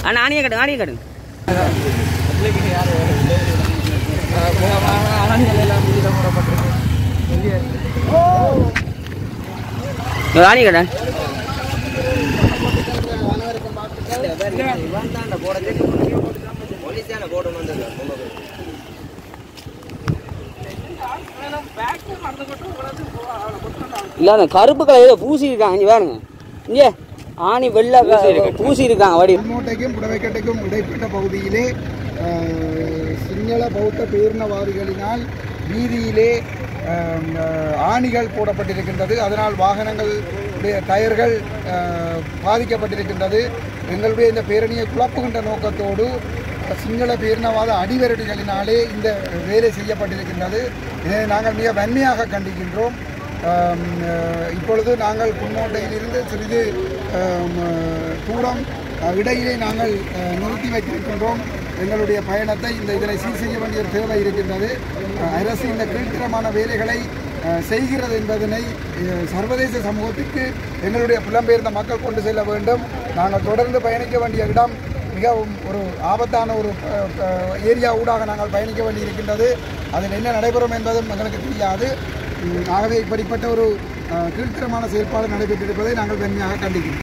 அண்ணா ஆணியை கட்டுங்க ஆணியை கட்டுங்க இங்க ஆணியை கட்ட இல்ல அந்த கருப்பு கலர் ஏதோ பூசி இருக்காங்க இங்க பாருங்க இங்க ஆணி வெள்ளை க- பூசி இருக்காங்க வடி கல்மோட்டைக்கும் புடவைக்கட்டைக்கும் இடைப்பட்ட பகுதியிலே அஹ், சிங்கள பௌத்த பேரினவாதிகளினால் வீதியிலே அஹ், அஹ், ஆணிகள் போடப்பட்டிருக்கின்றது அதனால் வாகனங்கள் உடைய டயர்கள் அஹ், பாதிக்கப்பட்டிருக்கின்றது எங்களுடைய இந்த பேரணியை குழப்புகின்ற நோக்கத்தோடு சிங்கள பேரினவாத அடிவரடிகளினாலே இந்த வேலை செய்யப்பட்டிருக்கின்றது இதை நாங்கள் மிக வன்மையாக கண்டிக்கின்றோம் ஆம், அஹ், இப்பொழுது நாங்கள் புன்னோட்டையிலிருந்து சிறிது ஆம், அஹ், தூரம் அஹ், இடையிலே நாங்கள் அஹ், நிறுத்தி வைத்திருக்கின்றோம் எங்களுடைய பயணத்தை இந்த இதனை சீர் செய்ய வேண்டிய ஒரு தேவை இருக்கின்றது அஹ், அரசு இந்த கீழ்த்தரமான வேலைகளை அஹ், செய்கிறது என்பதனை அஹ், சர்வதேச சமூகத்துக்கு எங்களுடைய புலம்பெயர்ந்த மக்கள் கொண்டு செல்ல வேண்டும் நாங்கள் தொடர்ந்து பயணிக்க வேண்டிய இடம் மிகவும் ஒரு ஆபத்தான ஒரு அஹ், அஹ், ஏரியா ஊடாக நாங்கள் பயணிக்க வேண்டியிருக்கின்றது அதில் என்ன நடைபெறும் என்பதும் எங்களுக்கு தெரியாது உம், ஆகவே இப்படிப்பட்ட ஒரு அஹ், கீழ்த்தரமான செயல்பாடு நடைபெற்றிருப்பதை நாங்கள் வெண்மையாக கண்டிக்கிறோம்